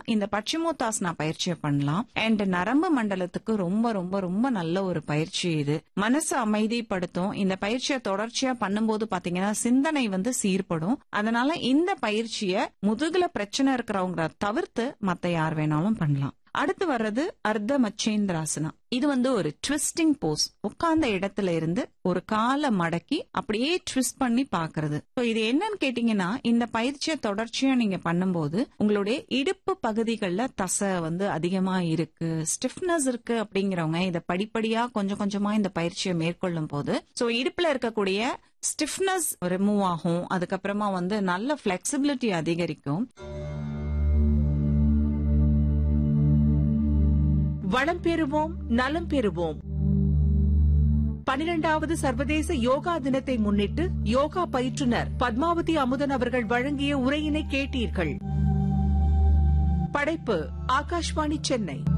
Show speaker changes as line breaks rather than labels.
இந்த பச்சிமோத்தாசனா பயிற்சியை பண்ணலாம் அண்ட் நரம்பு மண்டலத்துக்கு ரொம்ப ரொம்ப ரொம்ப நல்ல ஒரு பயிற்சி இது மனசு அமைதிப்படுத்தும் இந்த பயிற்சியை தொடர்ச்சியா பண்ணும்போது பாத்தீங்கன்னா சிந்தனை வந்து சீர்படும் அதனால இந்த பயிற்சியை முதுகுல பிரச்சனை இருக்கிறவங்க தவிர்த்து மத்த யார் வேணாலும் பண்ணலாம் அடுத்து வர்றது அர்த்த மச்சேந்திராசனா இது வந்து ஒரு ட்விஸ்டிங் போஸ் உட்கார்ந்த இடத்துல இருந்து ஒரு காலை மடக்கி அப்படியே ட்விஸ்ட் பண்ணி பாக்குறது So இது என்னன்னு கேட்டீங்கன்னா இந்த பயிற்சியை தொடர்ச்சியா நீங்க பண்ணும்போது உங்களுடைய இடுப்பு பகுதிகளில் தசை வந்து அதிகமா இருக்கு ஸ்டிஃப்னஸ் இருக்கு அப்படிங்கிறவங்க இதை படிப்படியா கொஞ்சம் கொஞ்சமா இந்த பயிற்சியை மேற்கொள்ளும் போது ஸோ இடுப்புல இருக்கக்கூடிய ஸ்டிஃப்னஸ் ரிமூவ் ஆகும் அதுக்கப்புறமா வந்து நல்ல பிளெக்சிபிலிட்டி அதிகரிக்கும்
வளம் பெறுவோம் நலம் பெறுவோம் பனிரெண்டாவது சர்வதேச யோகா தினத்தை முன்னிட்டு யோகா பயிற்றுனர் பத்மாவதி அமுதன் அவர்கள் வழங்கிய உரையினை கேட்டீர்கள் படைப்பு ஆகாஷ்வாணி சென்னை